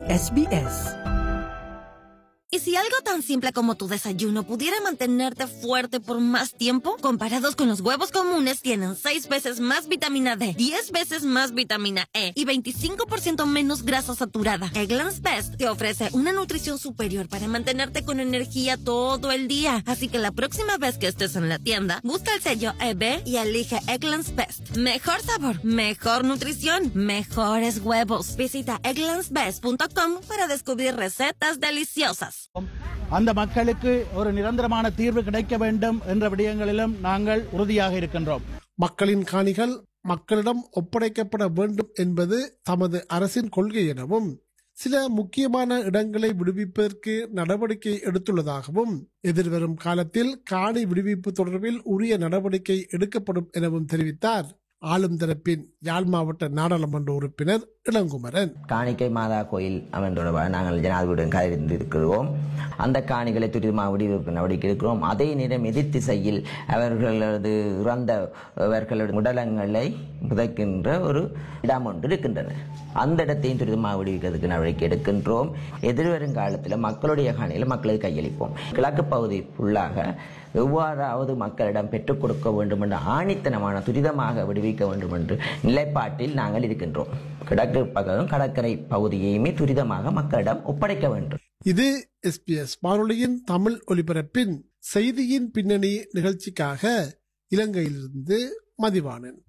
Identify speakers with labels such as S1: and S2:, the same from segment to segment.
S1: SBS.
S2: ¿Y si algo tan simple como tu desayuno pudiera mantenerte fuerte por más tiempo? Comparados con los huevos comunes, tienen 6 veces más vitamina D, 10 veces más vitamina E y 25% menos grasa saturada. Eggland's Best te ofrece una nutrición superior para mantenerte con energía todo el día. Así que la próxima vez que estés en la tienda, busca el sello EB y elige Eggland's Best. Mejor sabor, mejor nutrición, mejores huevos. Visita egglandsbest.com para descubrir recetas deliciosas.
S3: அந்த மக்களுக்கு ஒரு நிரந்தரமான தீர்வு கிடைக்க வேண்டும் என்ற விடயங்களிலும் நாங்கள் உறுதியாக இருக்கின்றோம்
S4: மக்களின் காணிகள் மக்களிடம் ஒப்படைக்கப்பட வேண்டும் என்பது தமது அரசின் கொள்கை எனவும் சில முக்கியமான இடங்களை விடுவிப்பதற்கு நடவடிக்கை எடுத்துள்ளதாகவும் எதிர்வரும் காலத்தில் காணி விடுவிப்பு தொடர்பில் உரிய நடவடிக்கை எடுக்கப்படும் எனவும் தெரிவித்தார் ஆளும் தரப்பின் யாழ் மாவட்ட நாடாளுமன்ற உறுப்பினர் இளங்குமரன்
S5: காணிக்கை மாதா கோயில் அமைந்த தொடர்பாக நாங்கள் ஜனாதிபதியுடன் கலந்திருக்கிறோம் அந்த காணிகளை துரிதமாக விடுவிப்பு நடவடிக்கை எடுக்கிறோம் அதே நேரம் எதிர் திசையில் அவர்களது இறந்தவர்களது உடலங்களை புதைக்கின்ற ஒரு இடம் ஒன்று இருக்கின்றன அந்த இடத்தையும் துரிதமாக விடுவிக்கிறதுக்கு நடவடிக்கை எடுக்கின்றோம் எதிர்வரும் காலத்தில் மக்களுடைய காணியில் மக்களுக்கு கையளிப்போம் கிழக்கு பகுதி ஃபுல்லாக எவ்வாறாவது மக்களிடம் பெற்றுக் கொடுக்க வேண்டும் என்ற ஆணித்தனமான துரிதமாக விடுவிக்க வேண்டும் என்று நிலைப்பாட்டில் நாங்கள் இருக்கின்றோம் கிழக்கு பகுதியும் கடற்கரை பகுதியையுமே துரிதமாக மக்களிடம் ஒப்படைக்க வேண்டும்
S4: இது எஸ்பிஎஸ் வானொலியின் தமிழ் ஒலிபரப்பின் செய்தியின் பின்னணி நிகழ்ச்சிக்காக இலங்கையிலிருந்து மதிவாணன்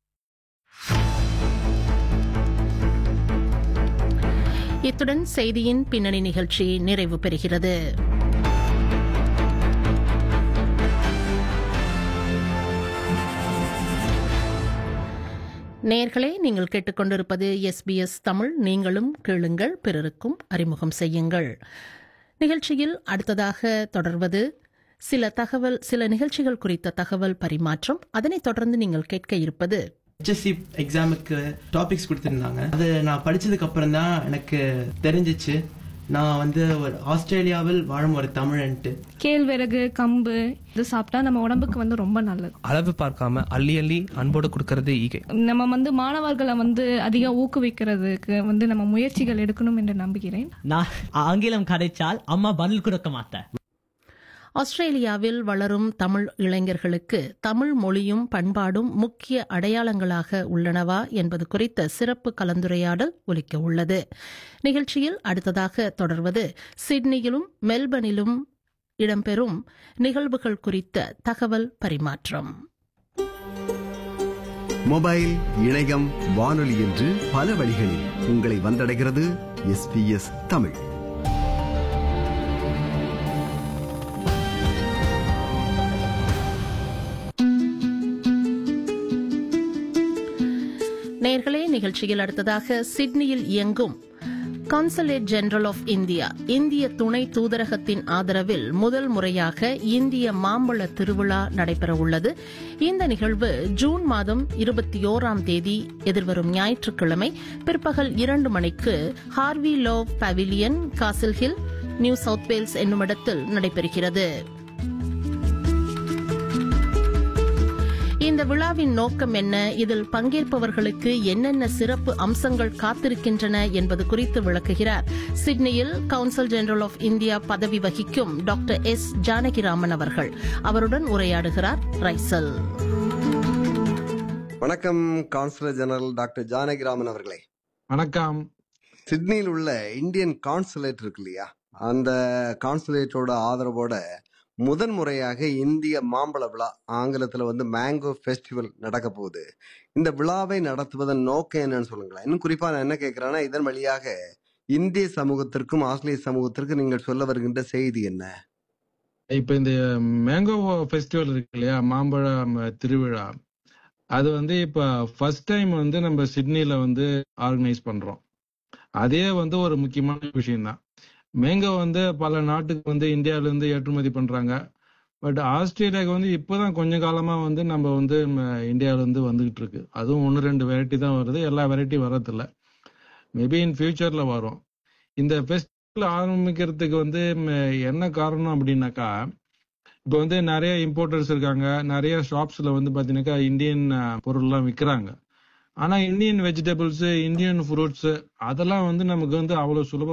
S6: இத்துடன் செய்தியின் பின்னணி நிகழ்ச்சி நிறைவு பெறுகிறது நேர்களே நீங்கள் கேட்டுக்கொண்டிருப்பது எஸ்பிஎஸ் தமிழ் நீங்களும் கேளுங்கள் பிறருக்கும் அறிமுகம் செய்யுங்கள் நிகழ்ச்சியில் அடுத்ததாக தொடர்வது சில தகவல் சில நிகழ்ச்சிகள் குறித்த தகவல் பரிமாற்றம் அதனைத் தொடர்ந்து நீங்கள் கேட்க இருப்பது
S7: ஹெச்எஸ்சி எக்ஸாமுக்கு டாபிக்ஸ் கொடுத்துருந்தாங்க அது நான் படிச்சதுக்கு அப்புறம் தான் எனக்கு தெரிஞ்சிச்சு நான் வந்து ஒரு ஆஸ்திரேலியாவில் வாழும் ஒரு தமிழன்ட்டு
S8: கேழ்வரகு கம்பு இது சாப்பிட்டா நம்ம உடம்புக்கு வந்து ரொம்ப நல்லது
S9: அளவு பார்க்காம அள்ளி அள்ளி அன்போடு கொடுக்கறது ஈகை
S8: நம்ம வந்து மாணவர்களை வந்து அதிகம் ஊக்குவிக்கிறதுக்கு வந்து நம்ம முயற்சிகள் எடுக்கணும் என்று நம்புகிறேன்
S10: நான் ஆங்கிலம் கதைச்சால் அம்மா பதில் கொடுக்க மாட்டேன்
S6: ஆஸ்திரேலியாவில் வளரும் தமிழ் இளைஞர்களுக்கு தமிழ் மொழியும் பண்பாடும் முக்கிய அடையாளங்களாக உள்ளனவா என்பது குறித்த சிறப்பு கலந்துரையாடல் ஒலிக்க உள்ளது நிகழ்ச்சியில் அடுத்ததாக தொடர்வது சிட்னியிலும் மெல்பர்னிலும் இடம்பெறும் நிகழ்வுகள் குறித்த தகவல் பரிமாற்றம்
S11: மொபைல் இணையம் வானொலி என்று பல வழிகளில் உங்களை வந்தடைகிறது எஸ்பிஎஸ் தமிழ்
S6: நேர்களே நிகழ்ச்சியில் அடுத்ததாக சிட்னியில் இயங்கும் கான்சலேட் ஜெனரல் ஆஃப் இந்தியா இந்திய துணை தூதரகத்தின் ஆதரவில் முதல் முறையாக இந்திய மாம்பழ திருவிழா நடைபெறவுள்ளது இந்த நிகழ்வு ஜூன் மாதம் இருபத்தி ஓராம் தேதி எதிர்வரும் ஞாயிற்றுக்கிழமை பிற்பகல் இரண்டு மணிக்கு Harvey Lowe Pavilion Castle Hill New South Wales என்னும் இடத்தில் நடைபெறுகிறது இந்த விழாவின் நோக்கம் என்ன இதில் பங்கேற்பவர்களுக்கு என்னென்ன சிறப்பு அம்சங்கள் காத்திருக்கின்றன என்பது குறித்து விளக்குகிறார் சிட்னியில் கவுன்சில் ஜெனரல் ஆஃப் இந்தியா பதவி வகிக்கும் டாக்டர் எஸ் ஜானகிராமன் அவர்கள் அவருடன் உரையாடுகிறார் ரைசல்
S12: வணக்கம் கவுன்சிலர் ஜெனரல் டாக்டர் ஜானகிராமன் அவர்களே
S4: வணக்கம்
S12: சிட்னியில் உள்ள இந்தியன் கான்சுலேட் இருக்கு இல்லையா அந்த கான்சுலேட்டோட ஆதரவோட முதன் முறையாக இந்திய மாம்பழ விழா ஆங்கிலத்தில் வந்து மேங்கோ ஃபெஸ்டிவல் நடக்க போகுது இந்த விழாவை நடத்துவதன் நோக்கம் என்னன்னு சொல்லுங்களேன் இன்னும் குறிப்பாக நான் என்ன கேட்குறேன்னா இதன் வழியாக இந்திய சமூகத்திற்கும் ஆஸ்திரேலிய சமூகத்திற்கும் நீங்கள் சொல்ல வருகின்ற செய்தி என்ன
S13: இப்ப இந்த மேங்கோ ஃபெஸ்டிவல் இருக்கு இல்லையா மாம்பழ திருவிழா அது வந்து இப்ப ஃபர்ஸ்ட் டைம் வந்து நம்ம சிட்னில வந்து ஆர்கனைஸ் பண்றோம் அதே வந்து ஒரு முக்கியமான விஷயம் தான் மேங்கோ வந்து பல நாட்டுக்கு வந்து இந்தியாவில இருந்து ஏற்றுமதி பண்றாங்க பட் ஆஸ்திரேலியாவுக்கு வந்து இப்போதான் கொஞ்ச காலமா வந்து நம்ம வந்து இந்தியாவில இருந்து வந்துகிட்டு இருக்கு அதுவும் ஒன்று ரெண்டு வெரைட்டி தான் வருது எல்லா வெரைட்டி வர்றதில்ல மேபி இன் ஃபியூச்சர்ல வரும் இந்த ஃபெஸ்டிவல் ஆரம்பிக்கிறதுக்கு வந்து என்ன காரணம் அப்படின்னாக்கா இப்போ வந்து நிறைய இம்போர்ட்டர்ஸ் இருக்காங்க நிறைய ஷாப்ஸ்ல வந்து பாத்தீங்கன்னாக்கா இந்தியன் பொருள்லாம் விற்கிறாங்க ஆனா இந்தியன் வெஜிடபிள்ஸ் இந்தியன் ஃப்ரூட்ஸ் அதெல்லாம் வந்து நமக்கு வந்து அவ்வளவு சுலபம்